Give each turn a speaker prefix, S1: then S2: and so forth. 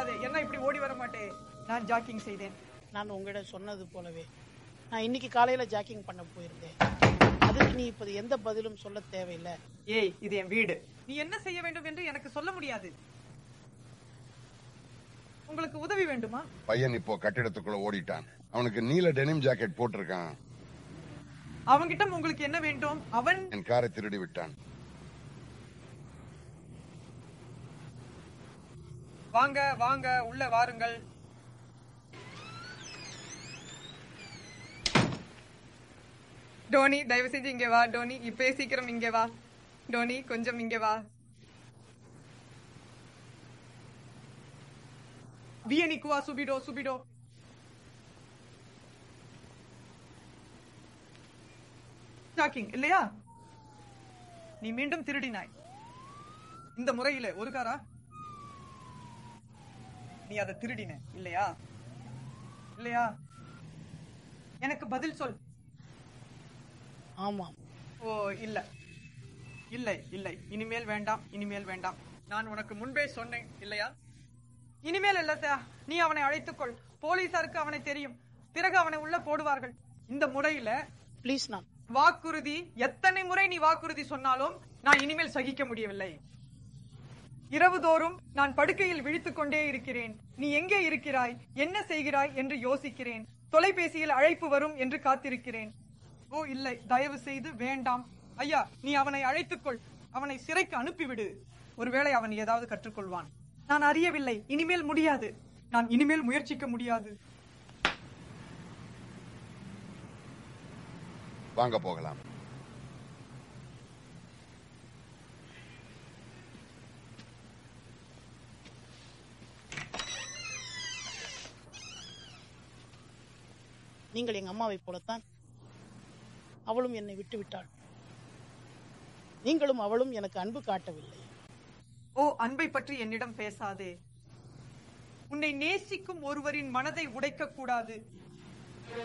S1: சொல்லாதே என்ன இப்படி ஓடி வர மாட்டே நான் ஜாக்கிங் செய்தேன்
S2: நான் உங்களிடம் சொன்னது போலவே நான் இன்னைக்கு காலையில ஜாக்கிங் பண்ண போயிருந்தேன் அதுக்கு நீ இப்போது எந்த பதிலும் சொல்ல தேவையில்லை
S1: ஏய் இது என் வீடு நீ என்ன செய்ய வேண்டும் என்று எனக்கு சொல்ல முடியாது உங்களுக்கு உதவி வேண்டுமா
S3: பையன் இப்போ கட்டிடத்துக்குள்ள ஓடிட்டான் அவனுக்கு நீல டெனிம் ஜாக்கெட் போட்டிருக்கான்
S1: அவன்கிட்ட உங்களுக்கு என்ன வேண்டும் அவன்
S3: என் காரை திருடி விட்டான்
S1: வாங்க வாங்க உள்ள வாருங்கள் டோனி தயவு செஞ்சு இங்க வா டோனி இப்பே சீக்கிரம் இங்க வா டோனி கொஞ்சம் இங்க வா வியனிக்குவா சுபிடோ சுபிடோ ஷாக்கிங் இல்லையா நீ மீண்டும் திருடினாய் இந்த முறையில ஒரு காரா நீ அதை திருடின இல்லையா இல்லையா எனக்கு பதில் சொல்
S2: ஆமாம்
S1: ஓ இல்ல இல்லை இல்லை இனிமேல் வேண்டாம் இனிமேல் வேண்டாம் நான் உனக்கு முன்பே சொன்னேன் இல்லையா இனிமேல் இல்ல தா. நீ அவனை அழைத்துக்கொள் போலீசாருக்கு அவனை தெரியும் பிறகு அவனை உள்ள போடுவார்கள் இந்த முறையில
S2: ப்ளீஸ் நான்
S1: வாக்குறுதி எத்தனை முறை நீ வாக்குறுதி சொன்னாலும் நான் இனிமேல் சகிக்க முடியவில்லை இரவுதோறும் நான் படுக்கையில் விழித்துக் கொண்டே இருக்கிறேன் நீ எங்கே இருக்கிறாய் என்ன செய்கிறாய் என்று யோசிக்கிறேன் தொலைபேசியில் அழைப்பு வரும் என்று காத்திருக்கிறேன் ஓ இல்லை தயவு செய்து வேண்டாம் ஐயா நீ அவனை அழைத்துக்கொள் அவனை சிறைக்கு அனுப்பிவிடு ஒருவேளை அவன் ஏதாவது கற்றுக்கொள்வான் நான் அறியவில்லை இனிமேல் முடியாது நான் இனிமேல் முயற்சிக்க முடியாது
S3: வாங்க போகலாம்
S2: நீங்கள் எங்க அம்மாவைப் போலத்தான் அவளும் என்னை விட்டு விட்டாள் நீங்களும் அவளும் எனக்கு அன்பு காட்டவில்லை
S1: ஓ அன்பை பற்றி என்னிடம் பேசாதே உன்னை நேசிக்கும் ஒருவரின் மனதை உடைக்க கூடாது